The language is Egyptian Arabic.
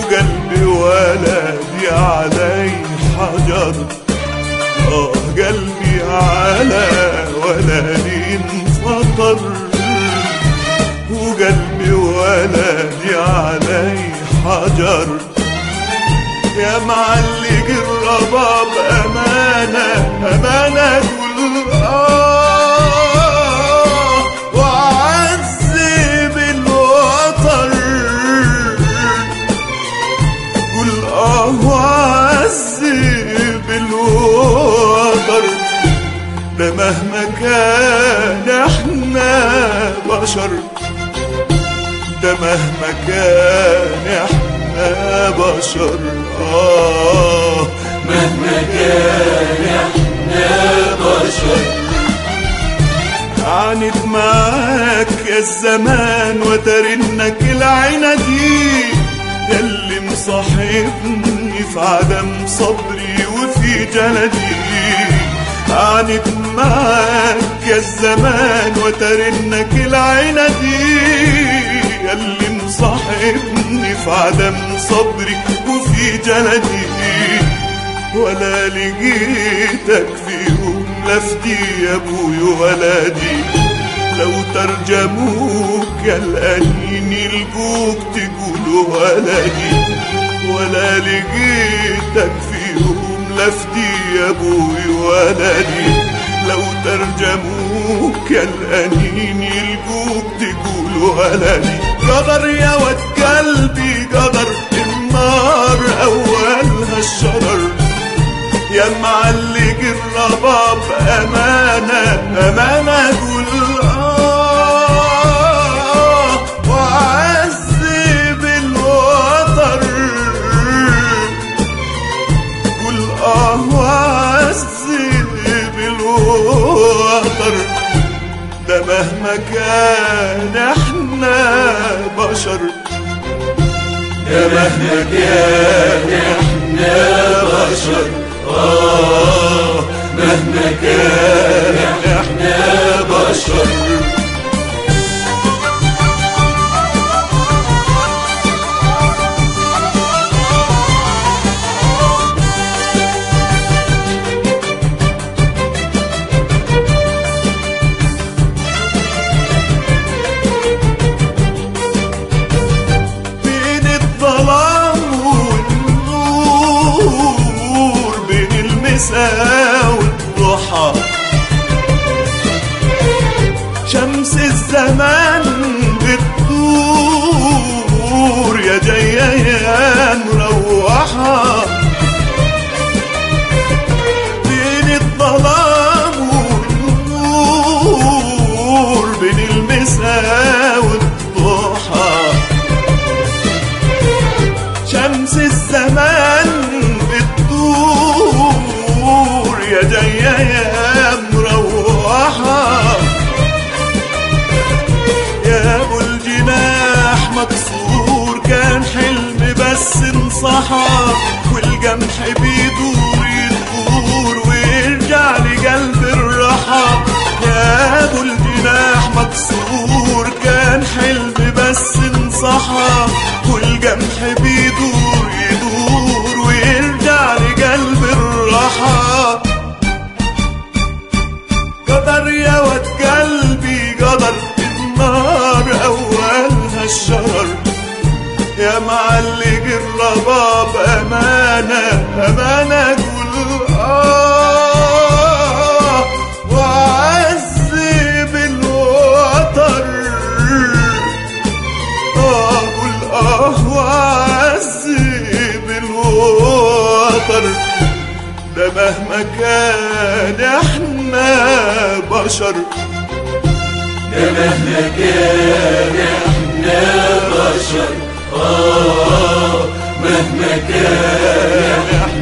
وقلبي ولدي علي حجر اه قلبي على ولدي انفطر وقلبي ولدي علي حجر يا معلق الرباب أمانة أمانة قول آه وعذب الوتر قول آه وعذب الوتر ده مهما كان احنا بشر ده مهما كان احنا بشر آه مهما كان احنا بشر عانت معاك يا الزمان وترنك العينة دي ياللي مصاحبني في عدم صبري وفي جلدي عانت معاك يا الزمان وترنك العينة دي ياللي مصاحبني في عدم صبري وفي جلدي ولا لقيتك فيهم لفتي يا ابوي ولدي لو ترجموك يا الأنين يلقوك تقولوا ولدي ولا لقيتك فيهم لفتي يا ابوي ولدي لو ترجموك يا الأنين يلقوك تقولوا ولدي قدر يا ود قلبي قدر النار أولها الشرر يا معلق الرباب أمانة أمانة قول آه وعذب الوتر قول آه وعذب الوتر ده مهما كان احنا بشر يا مهما كان احنا بشر آه مهما كان احنا بشر بين الظلام والنور بين المساء والضحى شمس الزمان بتدور يا جاية يا مروحة بين الظلام والنور بين المساء والضحى شمس الزمان بتدور يا جاية يا مروحة يا ابو الجناح مكسور كان حلم بس انصحى والجمح بيدور يدور ويرجع لقلب الرحى يا ابو الجناح مكسور كان حلم بس انصحى والجمح بيدور يدور ويرجع لقلب الرحى قدر يا ود قلبي قدر النار أولها الشرر يا معلق الرباب أمانة أمانة قول آه وعذب الوتر آه قول آه وعذب الوتر ده مهما كان احنا بشر يا مهما كان احنا بشر آه مهما كان